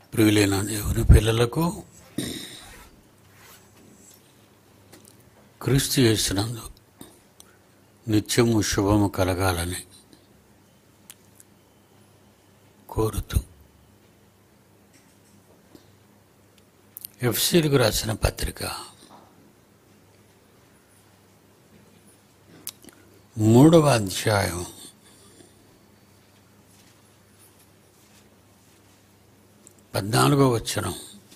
ప్రియులైన దేవుని పిల్లలకు క్రీస్తు చేసినందు నిత్యము శుభము కలగాలని కోరుతూ ఎఫ్సీలకు రాసిన పత్రిక మూడవ అధ్యాయం పద్నాలుగో వచనం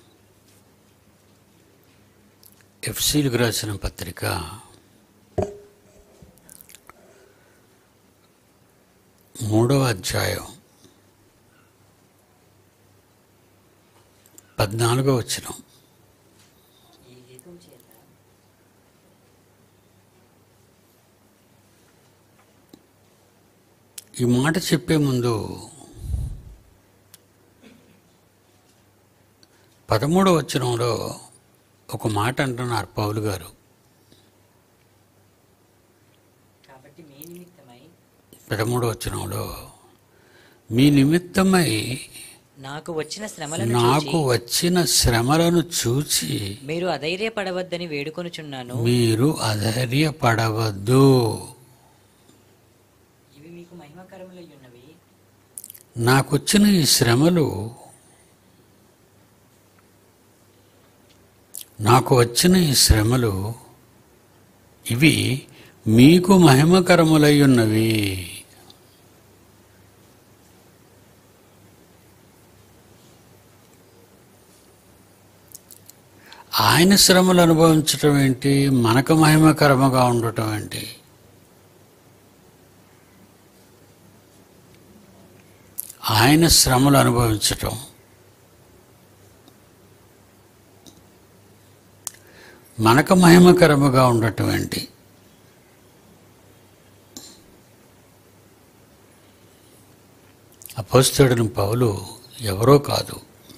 ఎఫ్సీలకు రాసిన పత్రిక మూడవ అధ్యాయం పద్నాలుగో వచనం ఈ హేతువు చేత ఈ మాట చెప్పే ముందు పదమూడవ వచనంలో ఒక మాట అంటున్నారు పౌలు గారు కాబట్టి మీ నిమిత్తమై పదమూడవ వచనంలో మీ నిమిత్తమై నాకు వచ్చిన శ్రమలను నాకు చూచి వచ్చిన శ్రమలను చూచి మీరు అధైర్యపడవద్దని వేడుకొనుచున్నాను మీరు అధైర్యపడవద్దు ఇవి మీకు మహిమకరములై ఉన్నవి నాకొచ్చిన ఈ శ్రమలు నాకు వచ్చిన ఈ శ్రమలు ఇవి మీకు మహిమకరములై ఉన్నవి ఆయన శ్రమలు అనుభవించటం ఏంటి మనకు మహిమకరముగా ఉండటం ఏంటి ఆయన శ్రమలు అనుభవించటం మనకు మహిమకరముగా ఉండటం ఏంటి అపోస్తడుని పౌలు ఎవరో కాదు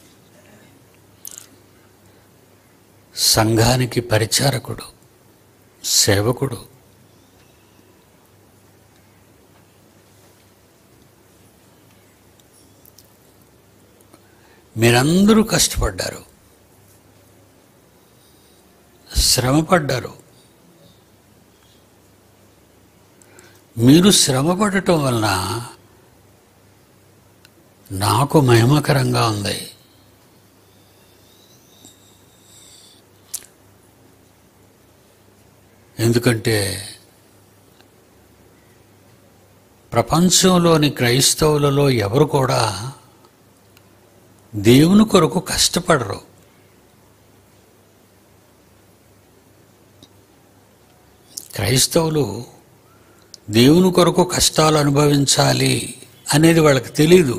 సంఘానికి పరిచారకుడు సేవకుడు మీరందరూ కష్టపడ్డారు శ్రమపడ్డారు మీరు శ్రమపడటం వలన నాకు మహిమకరంగా ఉంది ఎందుకంటే ప్రపంచంలోని క్రైస్తవులలో ఎవరు కూడా దేవుని కొరకు కష్టపడరు క్రైస్తవులు దేవుని కొరకు కష్టాలు అనుభవించాలి అనేది వాళ్ళకి తెలీదు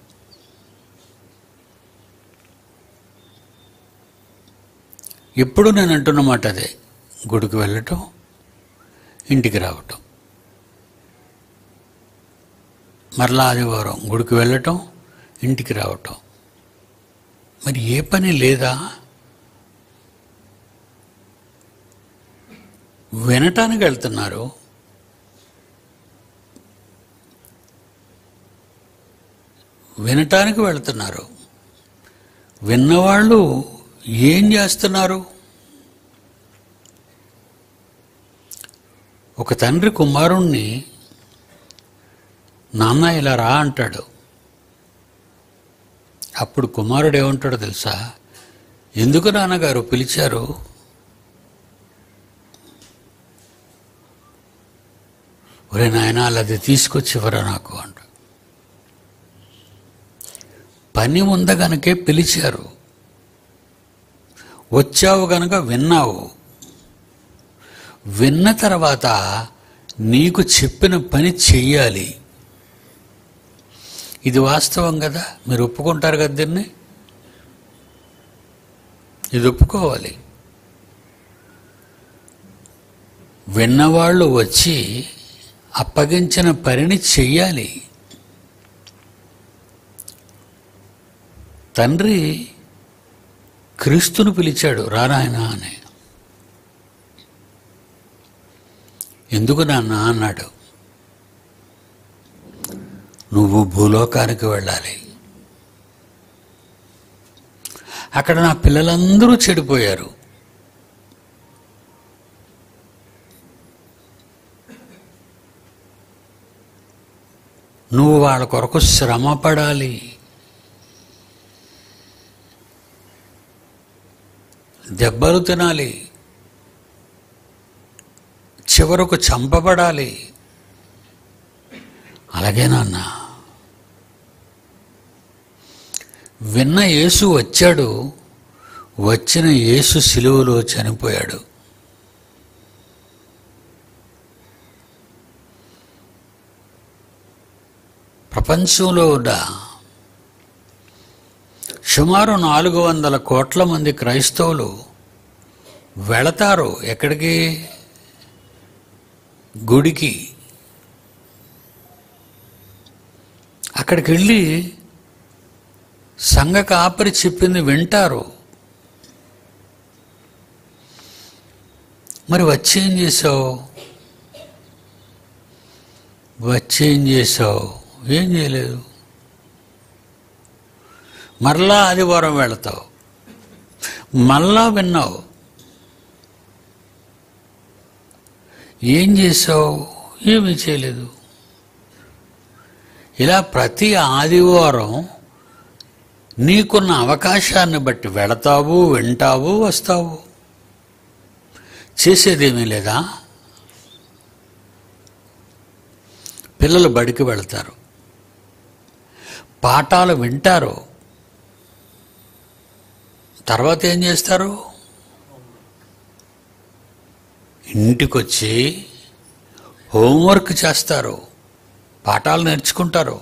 ఎప్పుడు నేను అంటున్నమాట అదే గుడికి వెళ్ళటం ఇంటికి రావటం మరలా ఆదివారం గుడికి వెళ్ళటం ఇంటికి రావటం మరి ఏ పని లేదా వినటానికి వెళ్తున్నారు వినటానికి వెళ్తున్నారు విన్నవాళ్ళు ఏం చేస్తున్నారు ఒక తండ్రి కుమారుణ్ణి నాన్న ఇలా రా అంటాడు అప్పుడు కుమారుడు ఏమంటాడో తెలుసా ఎందుకు నాన్నగారు పిలిచారు ఒరే నాయన అది తీసుకొచ్చి ఇవ్వరా నాకు అంట పని ఉంది గనకే పిలిచారు వచ్చావు గనక విన్నావు విన్న తర్వాత నీకు చెప్పిన పని చెయ్యాలి ఇది వాస్తవం కదా మీరు ఒప్పుకుంటారు కదా దీన్ని ఇది ఒప్పుకోవాలి విన్నవాళ్ళు వచ్చి అప్పగించిన పనిని చెయ్యాలి తండ్రి క్రీస్తును పిలిచాడు రానాయన అని ఎందుకు నాన్న అన్నాడు నువ్వు భూలోకానికి వెళ్ళాలి అక్కడ నా పిల్లలందరూ చెడిపోయారు నువ్వు వాళ్ళ కొరకు శ్రమ పడాలి దెబ్బలు తినాలి చివరకు చంపబడాలి అలాగే నాన్న విన్న యేసు వచ్చాడు వచ్చిన యేసు సిలువలో చనిపోయాడు ప్రపంచంలో ఉన్న సుమారు నాలుగు వందల కోట్ల మంది క్రైస్తవులు వెళతారు ఎక్కడికి గుడికి అక్కడికి వెళ్ళి సంఘ కాపరి చెప్పింది వింటారు మరి వచ్చి ఏం చేసావు వచ్చి ఏం చేసావు ఏం చేయలేదు మరలా ఆదివారం వెళతావు మళ్ళా విన్నావు ఏం చేసావు ఏమీ చేయలేదు ఇలా ప్రతి ఆదివారం నీకున్న అవకాశాన్ని బట్టి వెళతావు వింటావు వస్తావు చేసేదేమీ లేదా పిల్లలు బడికి వెళతారు పాఠాలు వింటారు తర్వాత ఏం చేస్తారు ఇంటికొచ్చి హోంవర్క్ చేస్తారు పాఠాలు నేర్చుకుంటారు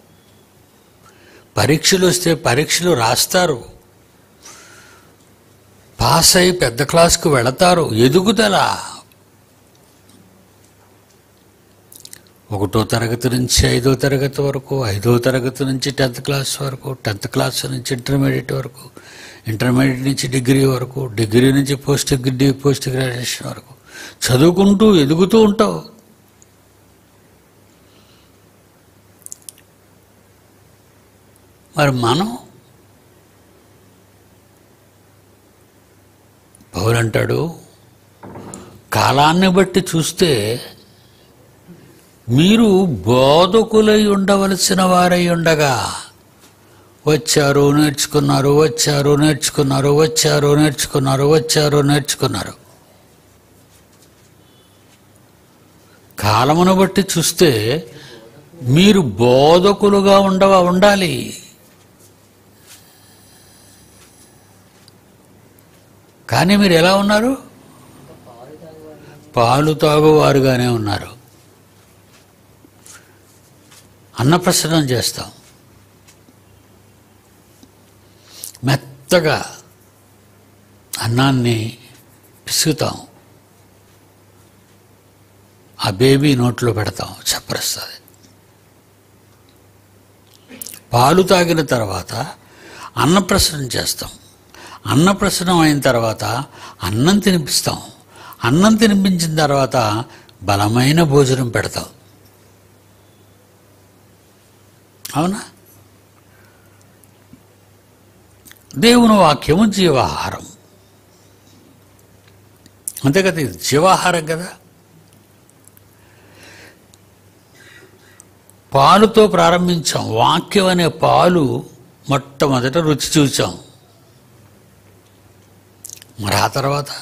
పరీక్షలు వస్తే పరీక్షలు రాస్తారు పాస్ అయి పెద్ద క్లాస్కు వెళతారు ఎదుగుదల ఒకటో తరగతి నుంచి ఐదో తరగతి వరకు ఐదో తరగతి నుంచి టెన్త్ క్లాస్ వరకు టెన్త్ క్లాస్ నుంచి ఇంటర్మీడియట్ వరకు ఇంటర్మీడియట్ నుంచి డిగ్రీ వరకు డిగ్రీ నుంచి పోస్ట్ డిగ్రీ పోస్ట్ గ్రాడ్యుయేషన్ వరకు చదువుకుంటూ ఎదుగుతూ ఉంటావు మరి మనం పౌలు అంటాడు కాలాన్ని బట్టి చూస్తే మీరు బోధకులై ఉండవలసిన వారై ఉండగా వచ్చారు నేర్చుకున్నారు వచ్చారు నేర్చుకున్నారు వచ్చారు నేర్చుకున్నారు వచ్చారు నేర్చుకున్నారు కాలమును బట్టి చూస్తే మీరు బోధకులుగా ఉండవ ఉండాలి కానీ మీరు ఎలా ఉన్నారు పాలు తాగువారుగానే ఉన్నారు అన్నప్రసన్నం చేస్తాం మెత్తగా అన్నాన్ని పిసుకుతాం ఆ బేబీ నోట్లో పెడతాం చప్పరిస్తుంది పాలు తాగిన తర్వాత అన్నప్రసనం చేస్తాం అన్నప్రసనం అయిన తర్వాత అన్నం తినిపిస్తాం అన్నం తినిపించిన తర్వాత బలమైన భోజనం పెడతాం అవునా దేవుని వాక్యము జీవాహారం అంతే కదా ఇది జీవాహారం కదా పాలుతో ప్రారంభించాం వాక్యం అనే పాలు మొట్టమొదట రుచి చూచాం మరి ఆ తర్వాత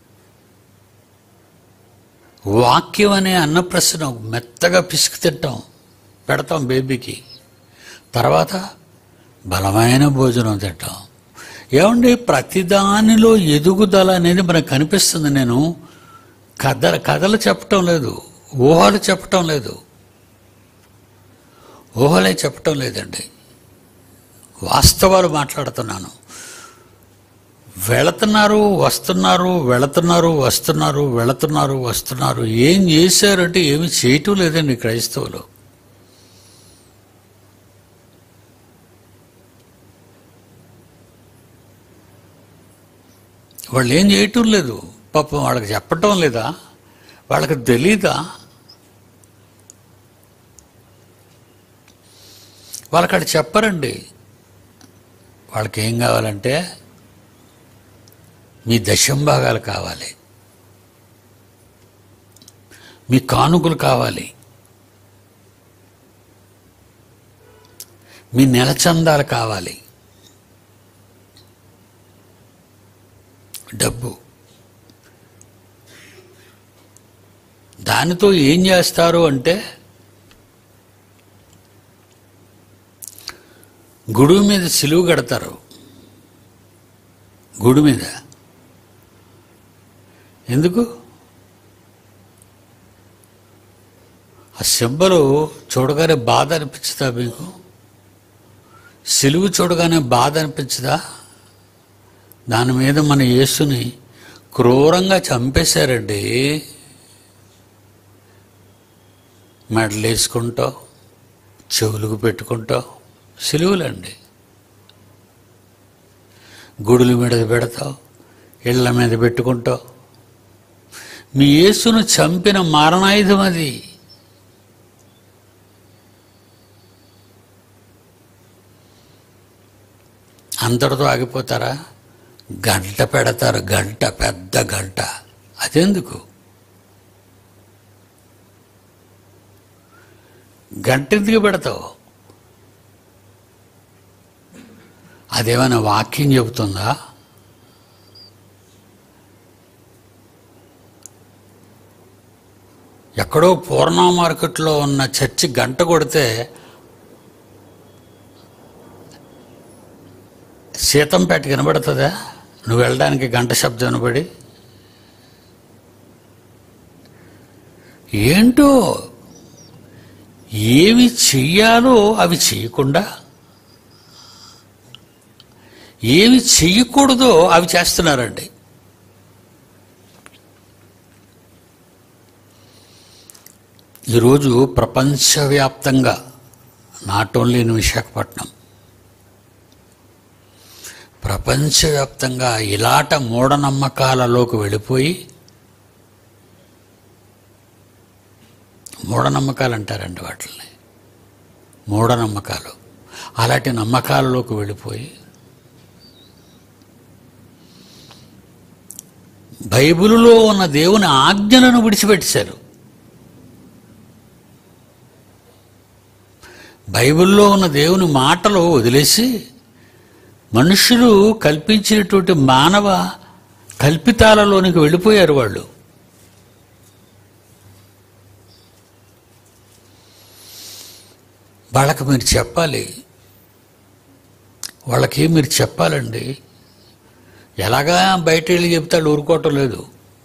వాక్యం అనే అన్నప్రసనం మెత్తగా పిసికి తింటాం పెడతాం బేబీకి తర్వాత బలమైన భోజనం తింటాం ఏమండి ప్రతిదానిలో ఎదుగుదల అనేది మనకు కనిపిస్తుంది నేను కథ కథలు చెప్పటం లేదు ఊహలు చెప్పటం లేదు ఊహలే చెప్పటం లేదండి వాస్తవాలు మాట్లాడుతున్నాను వెళుతున్నారు వస్తున్నారు వెళుతున్నారు వస్తున్నారు వెళుతున్నారు వస్తున్నారు ఏం చేశారంటే ఏమి చేయటం లేదండి క్రైస్తవులు వాళ్ళు ఏం చేయటం లేదు పాపం వాళ్ళకి చెప్పటం లేదా వాళ్ళకి తెలీదా వాళ్ళకి అక్కడ చెప్పరండి వాళ్ళకి ఏం కావాలంటే మీ దశంభాగాలు కావాలి మీ కానుకలు కావాలి మీ నెల చందాలు కావాలి డబ్బు దానితో ఏం చేస్తారు అంటే గుడుగు మీద సిలువు కడతారు గుడి మీద ఎందుకు ఆ సింబలు చూడగానే బాధ అనిపించదా మీకు సిలువు చూడగానే బాధ అనిపించదా దాని మీద మన యేసుని క్రూరంగా చంపేశారండి మెడలు వేసుకుంటావు చెవులకు పెట్టుకుంటావు సిలువులండి గుడుల మీద పెడతావు ఇళ్ళ మీద పెట్టుకుంటావు మీ యేసును చంపిన మారణాయుధం అది అంతటితో ఆగిపోతారా గంట పెడతారు గంట పెద్ద గంట అదెందుకు గంట ఎందుకు పెడతావు అదేమైనా వాక్యం చెబుతుందా ఎక్కడో పూర్ణ మార్కెట్లో ఉన్న చర్చి గంట కొడితే సీతంపేట కనబడుతుందా నువ్వు వెళ్ళడానికి గంట శబ్దం వినబడి ఏంటో ఏవి చెయ్యాలో అవి చేయకుండా ఏవి చెయ్యకూడదో అవి చేస్తున్నారండి ఈరోజు ప్రపంచవ్యాప్తంగా నాట్ ఓన్లీ ఇన్ విశాఖపట్నం ప్రపంచవ్యాప్తంగా ఇలాట మూఢనమ్మకాలలోకి వెళ్ళిపోయి మూఢనమ్మకాలు అంటారండి వాటిని మూఢనమ్మకాలు అలాంటి నమ్మకాలలోకి వెళ్ళిపోయి బైబిలులో ఉన్న దేవుని ఆజ్ఞలను విడిచిపెట్టేశారు బైబిల్లో ఉన్న దేవుని మాటలు వదిలేసి మనుషులు కల్పించినటువంటి మానవ కల్పితాలలోనికి వెళ్ళిపోయారు వాళ్ళు వాళ్ళకి మీరు చెప్పాలి వాళ్ళకి మీరు చెప్పాలండి ఎలాగా బయట వెళ్ళి చెప్తే వాళ్ళు ఊరుకోవటం లేదు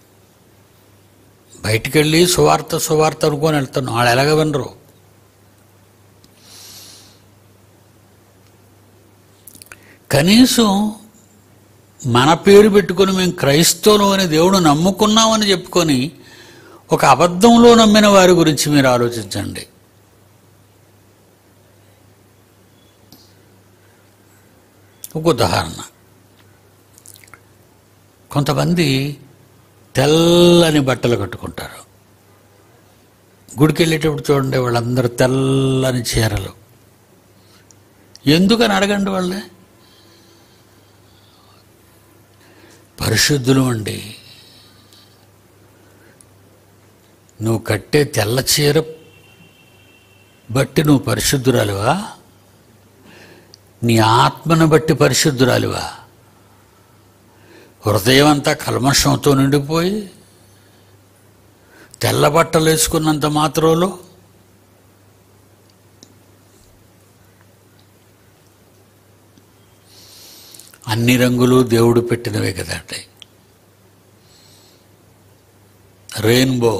బయటికి వెళ్ళి సువార్త సువార్త అనుకొని వెళ్తున్నాం వాళ్ళు ఎలాగ వినరు కనీసం మన పేరు పెట్టుకొని మేము క్రైస్తవులు అని దేవుడు నమ్ముకున్నామని చెప్పుకొని ఒక అబద్ధంలో నమ్మిన వారి గురించి మీరు ఆలోచించండి ఒక ఉదాహరణ కొంతమంది తెల్లని బట్టలు కట్టుకుంటారు గుడికి వెళ్ళేటప్పుడు చూడండి వాళ్ళందరూ తెల్లని చీరలు ఎందుకని అడగండి వాళ్ళే పరిశుద్ధులు అండి నువ్వు కట్టే తెల్ల చీర బట్టి నువ్వు పరిశుద్ధురాలివా నీ ఆత్మను బట్టి పరిశుద్ధురాలివా హృదయం అంతా కల్మషంతో నిండిపోయి తెల్ల బట్టలు వేసుకున్నంత మాత్రంలో అన్ని రంగులు దేవుడు పెట్టినవే కదండి రెయిన్బో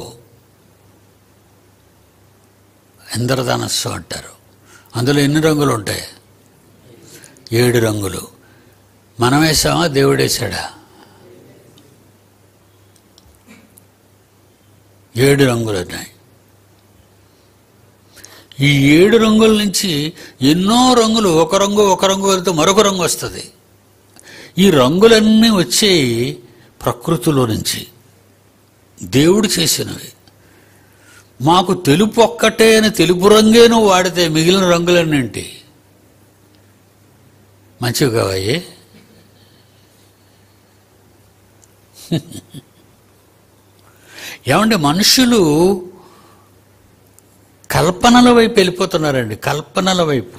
ఇంద్రధనస్సు అంటారు అందులో ఎన్ని రంగులు ఉంటాయి ఏడు రంగులు మనం వేసామా దేవుడు వేసాడా ఏడు రంగులు ఉన్నాయి ఈ ఏడు రంగుల నుంచి ఎన్నో రంగులు ఒక రంగు ఒక రంగు వెళ్తే మరొక రంగు వస్తుంది ఈ రంగులన్నీ వచ్చేవి ప్రకృతిలో నుంచి దేవుడు చేసినవి మాకు తెలుపు ఒక్కటే అని తెలుపు రంగే నువ్వు వాడితే మిగిలిన రంగులన్నింటి మంచివి కావాయి ఏమంటే మనుషులు కల్పనల వైపు వెళ్ళిపోతున్నారండి కల్పనల వైపు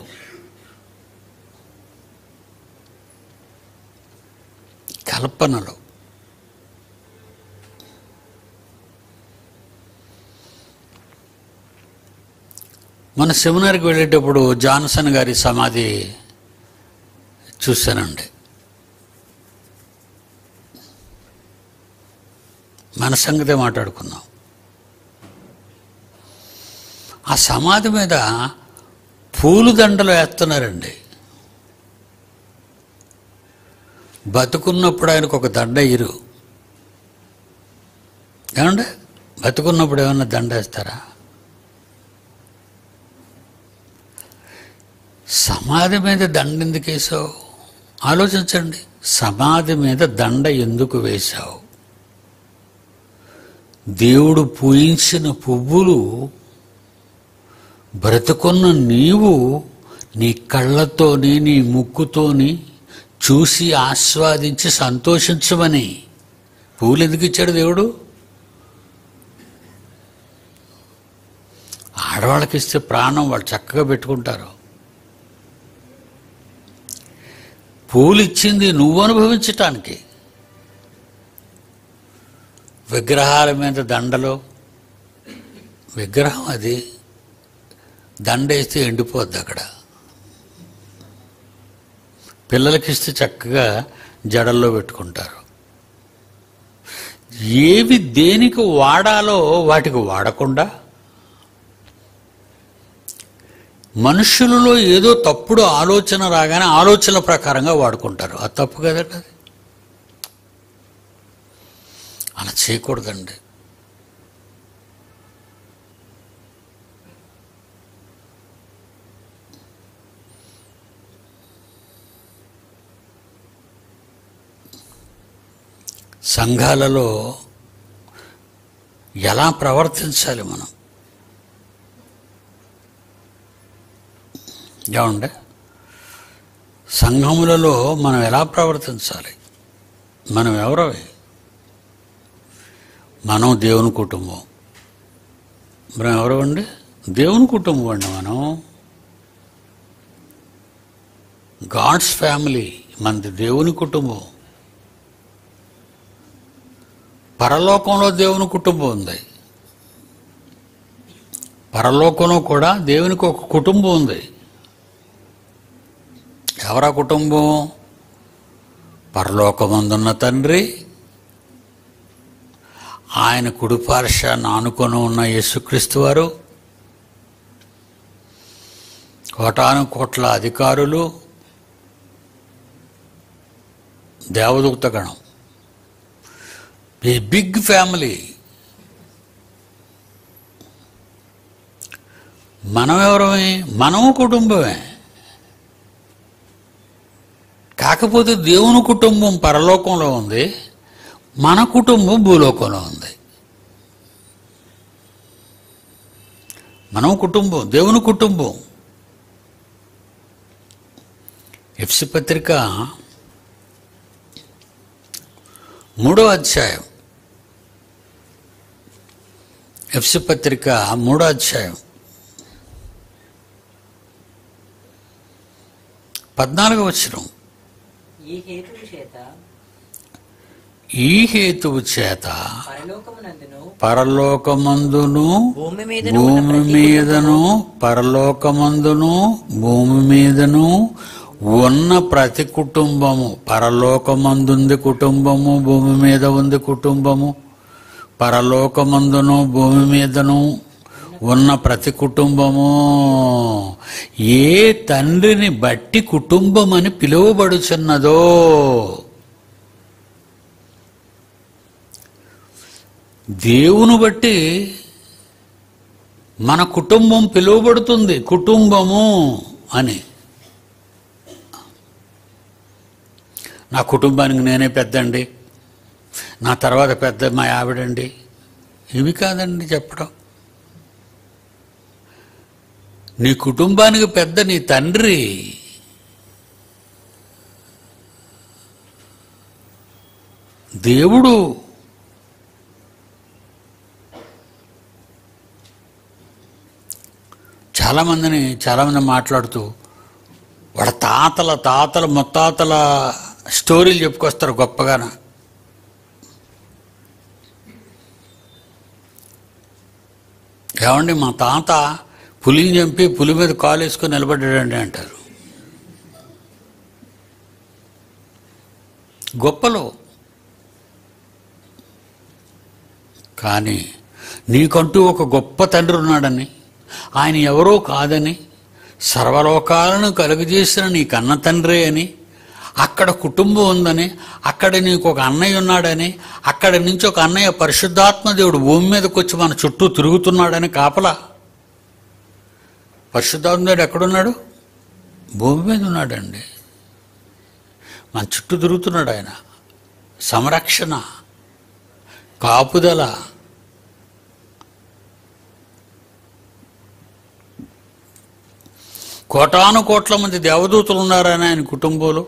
కల్పనలు మన సెమినార్కి వెళ్ళేటప్పుడు జాన్సన్ గారి సమాధి చూశానండి మన సంగతే మాట్లాడుకుందాం ఆ సమాధి మీద పూలు దండలు వేస్తున్నారండి బతుకున్నప్పుడు ఆయనకు ఒక దండ ఇరు ఏమండి బతుకున్నప్పుడు ఏమన్నా దండ వేస్తారా సమాధి మీద దండ ఎందుకు వేసావు ఆలోచించండి సమాధి మీద దండ ఎందుకు వేశావు దేవుడు పూయించిన పువ్వులు బ్రతుకున్న నీవు నీ కళ్ళతోని నీ ముక్కుతోని చూసి ఆస్వాదించి సంతోషించమని పువ్వులు ఎందుకు ఇచ్చాడు దేవుడు ఆడవాళ్ళకి ఇస్తే ప్రాణం వాళ్ళు చక్కగా పెట్టుకుంటారు పూలు ఇచ్చింది నువ్వు అనుభవించటానికి విగ్రహాల మీద దండలు విగ్రహం అది దండ వేస్తే ఎండిపోద్ది అక్కడ పిల్లలకిస్తే చక్కగా జడల్లో పెట్టుకుంటారు ఏవి దేనికి వాడాలో వాటికి వాడకుండా మనుషులలో ఏదో తప్పుడు ఆలోచన రాగానే ఆలోచన ప్రకారంగా వాడుకుంటారు అది తప్పు కదండి అది అలా చేయకూడదండి సంఘాలలో ఎలా ప్రవర్తించాలి మనం ఏమండి సంఘములలో మనం ఎలా ప్రవర్తించాలి మనం ఎవరవి మనం దేవుని కుటుంబం మనం ఎవరు అండి దేవుని కుటుంబం అండి మనం గాడ్స్ ఫ్యామిలీ మనది దేవుని కుటుంబం పరలోకంలో దేవుని కుటుంబం ఉంది పరలోకంలో కూడా దేవునికి ఒక కుటుంబం ఉంది ఎవరా కుటుంబం పరలోకమందున్న తండ్రి ఆయన కుడిపార్శ్వాన్ని ఆనుకొని ఉన్న యేసుక్రీస్తు వారు కోటాను కోట్ల అధికారులు దేవదూత గణం ఈ బిగ్ ఫ్యామిలీ మనం ఎవరమే మనము కుటుంబమే కాకపోతే దేవుని కుటుంబం పరలోకంలో ఉంది మన కుటుంబం భూలోకంలో ఉంది మనం కుటుంబం దేవుని కుటుంబం ఎఫ్సి పత్రిక మూడో అధ్యాయం ఎఫ్సి పత్రిక మూడో అధ్యాయం పద్నాలుగు వచ్చినం ఈ హేతువు చేత ఈ హేతువు చేత పరలోకమునందును పరలోకమందును భూమి మీదను ఉన్న భూమి ప్రతి మీదను పరలోకమందును భూమి మీదను ఉన్న ప్రతి కుటుంబము పరలోకమందుంది కుటుంబము భూమి మీద ఉంది కుటుంబము పరలోకమందును భూమి మీదను ఉన్న ప్రతి కుటుంబము ఏ తండ్రిని బట్టి కుటుంబం అని పిలువబడుచున్నదో దేవుని బట్టి మన కుటుంబం పిలువబడుతుంది కుటుంబము అని నా కుటుంబానికి నేనే పెద్దండి నా తర్వాత పెద్ద మా ఆవిడండి ఇవి కాదండి చెప్పడం నీ కుటుంబానికి పెద్ద నీ తండ్రి దేవుడు చాలామందిని చాలామంది మాట్లాడుతూ వాళ్ళ తాతల తాతల ముత్తాతల స్టోరీలు చెప్పుకొస్తారు గొప్పగాన ఏమండి మా తాత పులిని చంపి పులి మీద కాలు వేసుకొని నిలబడ్డాడండి అంటారు గొప్పలు కానీ నీకంటూ ఒక గొప్ప తండ్రి ఉన్నాడని ఆయన ఎవరో కాదని సర్వలోకాలను కలుగజేసిన నీ కన్న తండ్రి అని అక్కడ కుటుంబం ఉందని అక్కడ నీకు ఒక అన్నయ్య ఉన్నాడని అక్కడి నుంచి ఒక అన్నయ్య పరిశుద్ధాత్మ దేవుడు భూమి మీదకి వచ్చి మన చుట్టూ తిరుగుతున్నాడని కాపలా పరిశుద్ధాత్మ దేవుడు ఎక్కడున్నాడు భూమి మీద ఉన్నాడండి మన చుట్టూ తిరుగుతున్నాడు ఆయన సంరక్షణ కాపుదల కోటాను కోట్ల మంది దేవదూతలు ఉన్నారని ఆయన కుటుంబంలో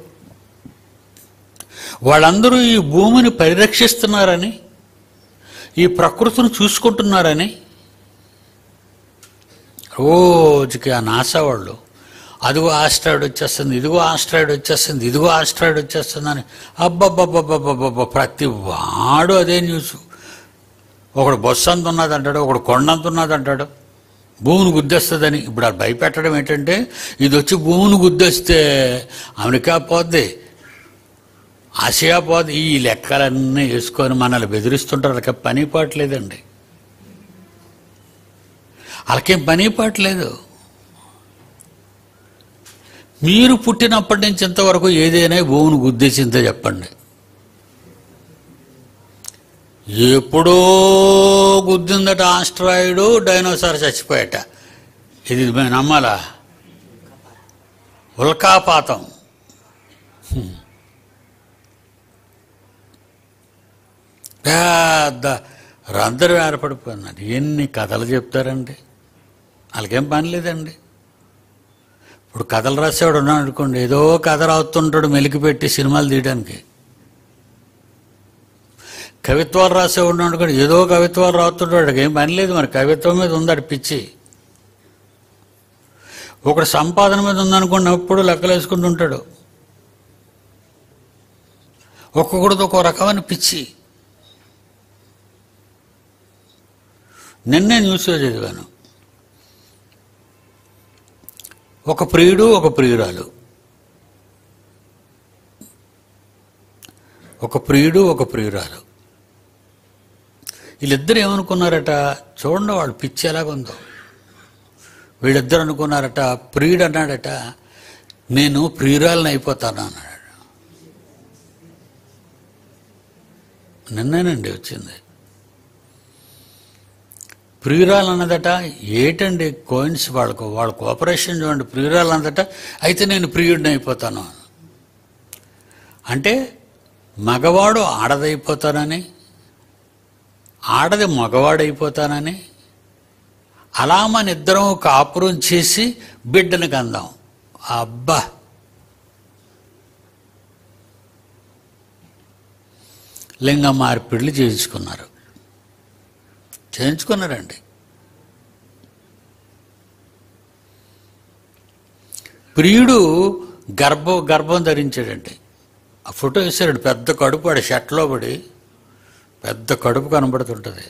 వాళ్ళందరూ ఈ భూమిని పరిరక్షిస్తున్నారని ఈ ప్రకృతిని చూసుకుంటున్నారని రోజుకి ఆ నాసా వాళ్ళు అదిగో ఆస్ట్రాయిడ్ వచ్చేస్తుంది ఇదిగో ఆస్ట్రాయిడ్ వచ్చేస్తుంది ఇదిగో ఆస్ట్రాయిడ్ వచ్చేస్తుంది అని అబ్బబ్బబ్బబ్బబ్బబ్బ ప్రతి వాడు అదే న్యూస్ ఒకడు బస్సు అంత ఉన్నది అంటాడు ఒకడు కొండంత ఉన్నది అంటాడు భూమిని గుద్దేస్తుందని ఇప్పుడు అది భయపెట్టడం ఏంటంటే ఇది వచ్చి భూమిని గుద్దేస్తే అమెరికా పోద్ది ఆసియా పోద్ది ఈ లెక్కలన్నీ వేసుకొని మనల్ని బెదిరిస్తుంటారు వాళ్ళకి పని పాటలేదండి వాళ్ళకేం పని పాటలేదు మీరు పుట్టినప్పటి నుంచి ఇంతవరకు ఏదైనా భూమిని గుద్దేసిందో చెప్పండి ఎప్పుడో గుద్దిందట ఆస్ట్రాయిడ్ డైనోసార్ చచ్చిపోయాట ఇది మేము నమ్మాలా ఉల్కాపాతం హ్మ్. పెద్ద రందరూ ఏర్పడిపోయినారు ఎన్ని కథలు చెప్తారండి వాళ్ళకేం పని లేదండి ఇప్పుడు కథలు రాసేవాడు ఉన్నాడు అనుకోండి ఏదో కథ రాస్తుంటాడు మెలికి పెట్టి సినిమాలు తీయడానికి కవిత్వాలు రాసేవాడు అనుకోండి ఏదో కవిత్వాలు రాస్తుంటాడు వాడికి ఏం పని లేదు మరి కవిత్వం మీద ఉందాడు పిచ్చి ఒకడు సంపాదన మీద ఉందనుకోండి ఎప్పుడు లెక్కలు వేసుకుంటూ ఉంటాడు ఒక్కొక్కడితో ఒక రకమైన పిచ్చి నిన్నే న్యూస్లో చదివాను ఒక ప్రియుడు ఒక ప్రియురాలు ఒక ప్రియుడు ఒక ప్రియురాలు వీళ్ళిద్దరు ఏమనుకున్నారట చూడండి వాళ్ళు పిచ్చి ఎలాగుందో వీళ్ళిద్దరు అనుకున్నారట ప్రియుడు అన్నాడట నేను ప్రియురాలని అయిపోతాను అన్నాడు నిన్నేనండి వచ్చింది ప్రియురాలు అన్నదట ఏటండి కోయిన్స్ వాళ్ళకు వాళ్ళ కోఆపరేషన్ చూడండి ప్రియురాలు అన్నదట అయితే నేను ప్రియుడిని అయిపోతాను అంటే మగవాడు ఆడదైపోతానని ఆడది మగవాడైపోతానని అలా మన ఇద్దరం కాపురం చేసి బిడ్డని కందాం అబ్బా లింగ మార్పిడులు చేయించుకున్నారు చేయించుకున్నారండి ప్రియుడు గర్భ గర్భం ధరించాడండి ఆ ఫోటో వేసాడు పెద్ద కడుపు వాడి షర్ట్లో పడి పెద్ద కడుపు కనబడుతుంటుంది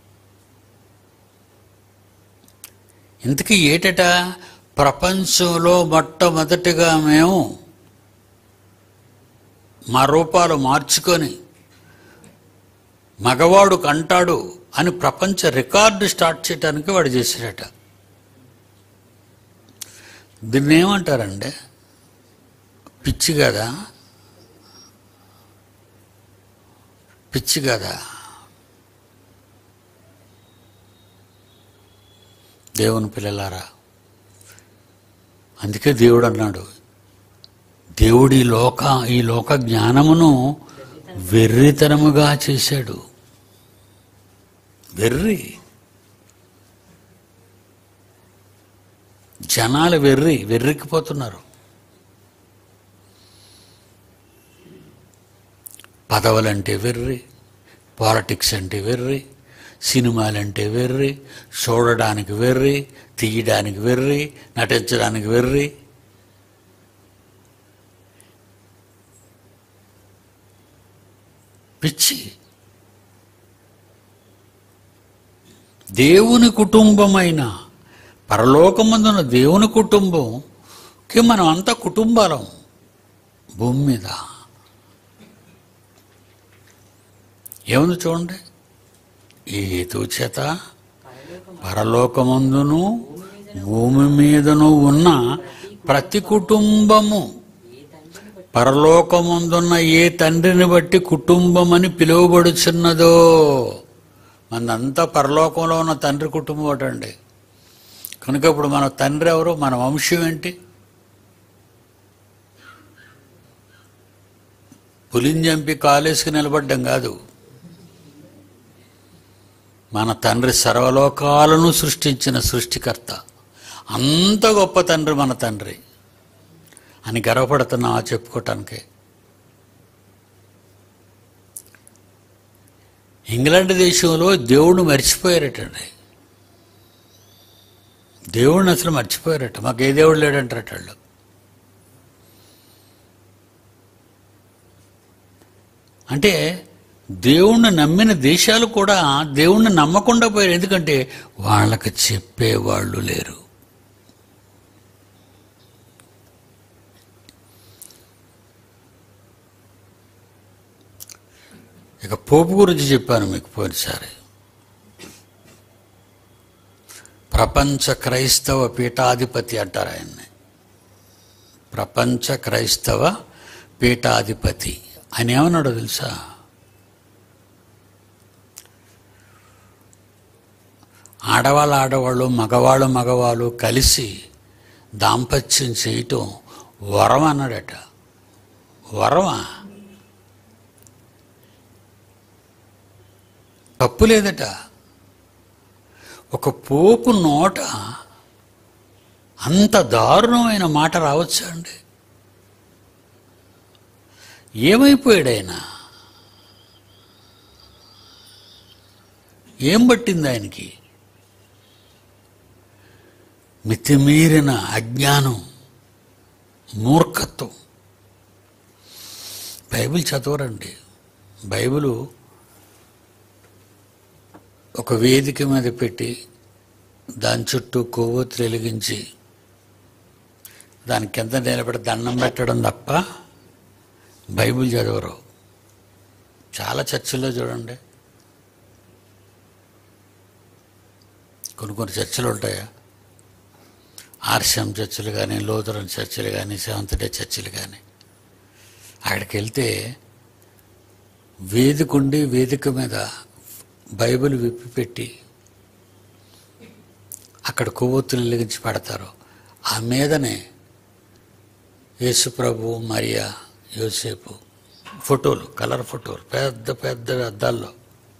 ఇంతకీ ఏటట ప్రపంచంలో మొట్టమొదటిగా మేము మా రూపాలు మార్చుకొని మగవాడు కంటాడు అని ప్రపంచ రికార్డు స్టార్ట్ చేయడానికి వాడు చేశాడట దీన్ని ఏమంటారండి పిచ్చి కదా పిచ్చి కదా దేవుని పిల్లలారా అందుకే దేవుడు అన్నాడు దేవుడు ఈ లోక ఈ లోక జ్ఞానమును వెర్రితనముగా చేశాడు వెర్రి జనాలు వెర్రి వెర్రికిపోతున్నారు పదవులంటే వెర్రి పాలిటిక్స్ అంటే వెర్రి సినిమాలంటే వెర్రి చూడడానికి వెర్రి తీయడానికి వెర్రి నటించడానికి వెర్రి పిచ్చి దేవుని కుటుంబమైన పరలోకమందున దేవుని కుటుంబంకి మనం అంతా కుటుంబాలం భూమి మీద ఏముంది చూడండి ఈ హేతు చేత పరలోకమందును భూమి మీదను ఉన్న ప్రతి కుటుంబము పరలోకమందున్న ఏ తండ్రిని బట్టి కుటుంబం అని పిలువబడుచున్నదో మనంతా పరలోకంలో ఉన్న తండ్రి కుటుంబం ఒకటండి కనుక ఇప్పుడు మన తండ్రి ఎవరు మన వంశం ఏంటి పులిని చంపి కాలేసుకు నిలబడ్డం కాదు మన తండ్రి సర్వలోకాలను సృష్టించిన సృష్టికర్త అంత గొప్ప తండ్రి మన తండ్రి అని గర్వపడుతున్నా చెప్పుకోవటానికి ఇంగ్లాండ్ దేశంలో దేవుడు మర్చిపోయారటండి దేవుడిని అసలు మర్చిపోయారట మాకు ఏ దేవుడు లేడంటారట వాళ్ళు అంటే దేవుణ్ణి నమ్మిన దేశాలు కూడా దేవుణ్ణి నమ్మకుండా పోయారు ఎందుకంటే వాళ్ళకి చెప్పేవాళ్ళు లేరు ఇక పోపు గురించి చెప్పాను మీకు పోయినసారి ప్రపంచ క్రైస్తవ పీఠాధిపతి అంటారు ఆయన్ని ప్రపంచ క్రైస్తవ పీఠాధిపతి ఆయన ఏమన్నాడో తెలుసా ఆడవాళ్ళు ఆడవాళ్ళు మగవాళ్ళు మగవాళ్ళు కలిసి దాంపత్యం చేయటం వరం అన్నాడట వరమా తప్పు లేదట ఒక పోపు నోట అంత దారుణమైన మాట రావచ్చా అండి ఏమైపోయాడు ఆయన ఏం పట్టింది ఆయనకి మితిమీరిన అజ్ఞానం మూర్ఖత్వం బైబిల్ చదవరండి బైబిలు ఒక వేదిక మీద పెట్టి దాని చుట్టూ కొవ్వొత్తులు వెలిగించి దాని కింద నిలబడి దండం పెట్టడం తప్ప బైబిల్ చదవరు చాలా చర్చిల్లో చూడండి కొన్ని కొన్ని చర్చలు ఉంటాయా ఆర్షం చర్చిలు కానీ లోతరన్ చర్చిలు కానీ సెవెంత్ డే చర్చిలు కానీ అక్కడికి వెళ్తే వేదిక ఉండి వేదిక మీద బైబిల్ విప్పి పెట్టి అక్కడ కొవ్వొత్తులు వెలిగించి పెడతారు ఆ మీదనే యేసుప్రభు మరియా యోసేపు ఫోటోలు కలర్ ఫోటోలు పెద్ద పెద్ద అద్దాల్లో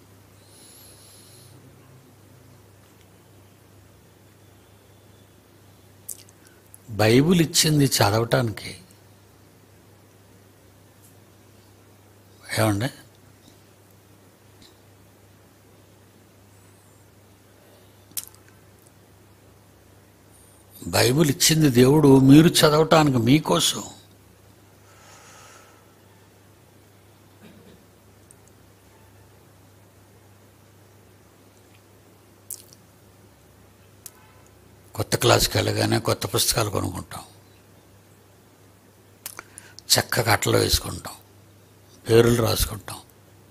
బైబిల్ ఇచ్చింది చదవటానికి ఏమండి బైబిల్ ఇచ్చింది దేవుడు మీరు చదవటానికి మీకోసం కొత్త క్లాస్కి వెళ్ళగానే కొత్త పుస్తకాలు కొనుక్కుంటాం చక్కగా అట్టలో వేసుకుంటాం పేర్లు రాసుకుంటాం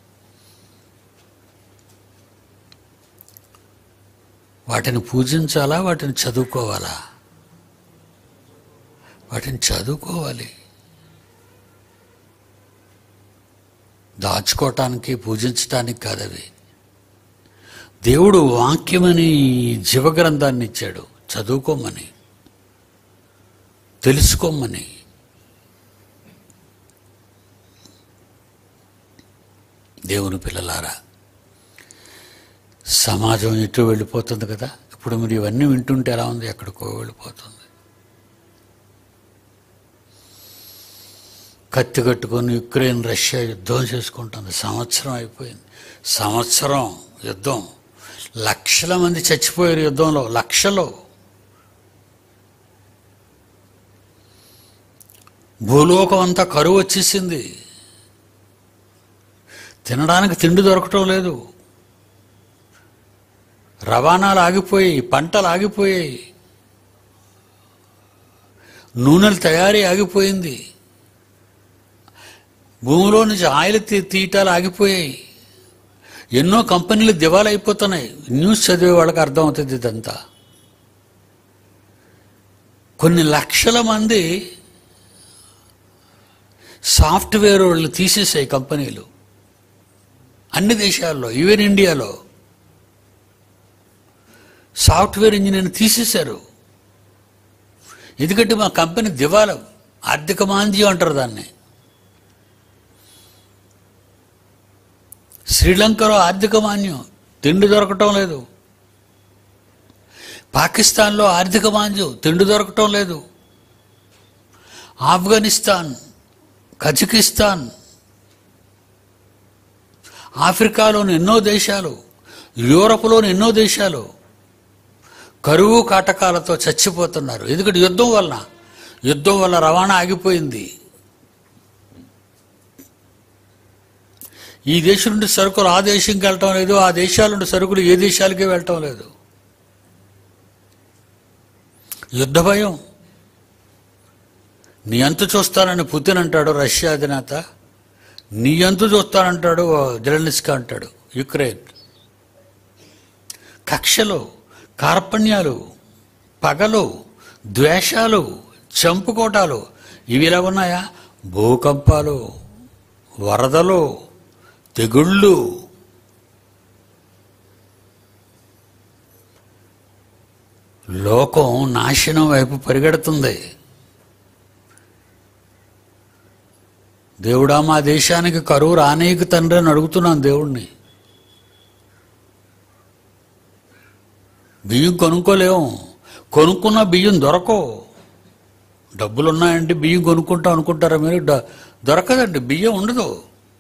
వాటిని పూజించాలా వాటిని చదువుకోవాలా వాటిని చదువుకోవాలి దాచుకోవటానికి పూజించటానికి కాదవి దేవుడు వాక్యమని జీవగ్రంథాన్ని ఇచ్చాడు చదువుకోమని తెలుసుకోమని దేవుని పిల్లలారా సమాజం ఎటు వెళ్ళిపోతుంది కదా ఇప్పుడు మీరు ఇవన్నీ వింటుంటే ఎలా ఉంది ఎక్కడికో వెళ్ళిపోతుంది కత్తి కట్టుకొని యుక్రెయిన్ రష్యా యుద్ధం చేసుకుంటుంది సంవత్సరం అయిపోయింది సంవత్సరం యుద్ధం లక్షల మంది చచ్చిపోయారు యుద్ధంలో లక్షలు భూలోకం అంతా కరువు వచ్చేసింది తినడానికి తిండి దొరకటం లేదు రవాణాలు ఆగిపోయాయి పంటలు ఆగిపోయాయి నూనెల తయారీ ఆగిపోయింది భూమిలో నుంచి ఆయిల్ తీ తీయటాలు ఆగిపోయాయి ఎన్నో కంపెనీలు దివాలా అయిపోతున్నాయి న్యూస్ చదివే వాళ్ళకి అర్థమవుతుంది ఇదంతా కొన్ని లక్షల మంది సాఫ్ట్వేర్ వాళ్ళు తీసేసాయి కంపెనీలు అన్ని దేశాల్లో ఈవెన్ ఇండియాలో సాఫ్ట్వేర్ ఇంజనీర్ని తీసేశారు ఎందుకంటే మా కంపెనీ దివాలా ఆర్థిక మాంద్యం అంటారు దాన్ని శ్రీలంకలో ఆర్థిక మాంద్యం తిండి దొరకటం లేదు పాకిస్తాన్లో ఆర్థిక మాంద్యం తిండి దొరకటం లేదు ఆఫ్ఘనిస్తాన్ కజకిస్తాన్ ఆఫ్రికాలోని ఎన్నో దేశాలు యూరప్లోని ఎన్నో దేశాలు కరువు కాటకాలతో చచ్చిపోతున్నారు ఎందుకంటే యుద్ధం వలన యుద్ధం వల్ల రవాణా ఆగిపోయింది ఈ దేశం నుండి సరుకులు ఆ దేశంకి వెళ్ళటం లేదు ఆ దేశాల నుండి సరుకులు ఏ దేశాలకి వెళ్ళటం లేదు యుద్ధ భయం నీ అంతు చూస్తానని పుతిన్ అంటాడు రష్యా అధినేత నీ అంతు చూస్తానంటాడు జెలెన్స్కా అంటాడు యుక్రెయిన్ కక్షలు కార్పణ్యాలు పగలు ద్వేషాలు చంపుకోటాలు ఇవి ఇలా ఉన్నాయా భూకంపాలు వరదలు తెగుళ్ళు లోకం నాశనం వైపు పరిగెడుతుంది దేవుడా మా దేశానికి కరువు రానీకి తండ్రి అని అడుగుతున్నాను దేవుణ్ణి బియ్యం కొనుక్కోలేము కొనుక్కున్న బియ్యం దొరకవు డబ్బులు ఉన్నాయంటే బియ్యం కొనుక్కుంటాం అనుకుంటారా మీరు డ- దొరకదండి బియ్యం ఉండదు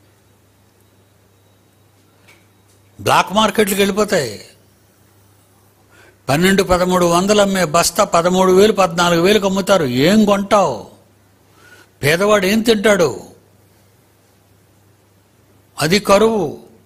బ్లాక్ మార్కెట్లకు వెళ్ళిపోతాయి పన్నెండు పదమూడు వందలు అమ్మే బస్తా పదమూడు వేలు పద్నాలుగు వేలకు అమ్ముతారు ఏం కొంటావు పేదవాడు ఏం తింటాడు అది కరువు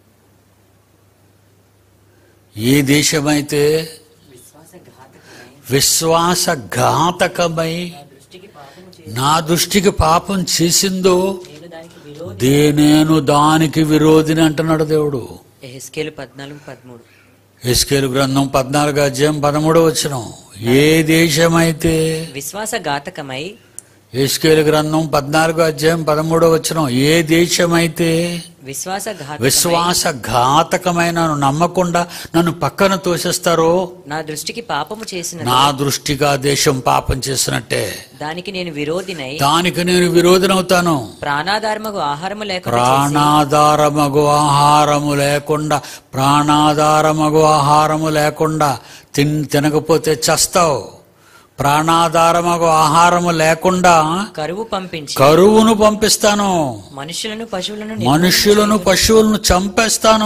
ఏ దేశమైతే విశ్వాసఘాతకమై విశ్వాసఘాతకమై నా దృష్టికి పాపము చేసి నా దృష్టికి పాపం చేసిందో నేను దానికి విరోధి దే నేను దానికి విరోధిని అంటున్నాడు దేవుడు ఎహెస్కేలు పద్నాలుగు పదమూడు ఎస్కేలు గ్రంథం పద్నాలుగు అధ్యాయం పదమూడవ వచ్చిన ఏ దేశమైతే విశ్వాసఘాతకమై ఎస్కేలు గ్రంథం పద్నాలుగు అధ్యాయం పదమూడవ వచ్చిన ఏ దేశమైతే విశ్వాసఘాతకమై విశ్వాసఘాతకమైన నన్ను నమ్మకుండా నన్ను పక్కన తోసేస్తారో నా దృష్టికి పాపము చేసిన నా దృష్టిగా దేశం పాపం చేసినట్టే దానికి నేను విరోధినై దానికి నేను విరోధనవుతాను ప్రాణాధారమగు ఆహారము లేకుండా చేసి ప్రాణాధారమగు ఆహారము లేకుండా ప్రాణాధారమగు ఆహారము లేకుండా తిన్ తినకపోతే చస్తావు ప్రాణాధారమగు ఆహారము లేకుండా కరువు పంపించి కరువును పంపిస్తాను మనుషులను పశువులను మనుష్యులను పశువులను చంపేస్తాను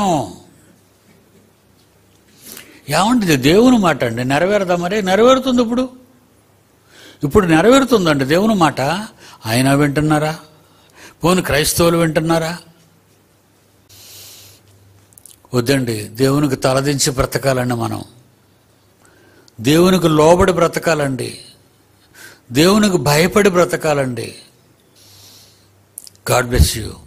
ఏమండి ఇది దేవుని మాట అండి నెరవేరదా మరి నెరవేరుతుంది ఇప్పుడు ఇప్పుడు నెరవేరుతుందండి దేవుని మాట ఆయన వింటున్నారా పోని క్రైస్తవులు వింటున్నారా వద్దండి దేవునికి తలదించి బ్రతకాలండి మనం దేవునికి లోబడి బ్రతకాలండి దేవునికి భయపడి బ్రతకాలండి గాడ్ బ్లెస్ యూ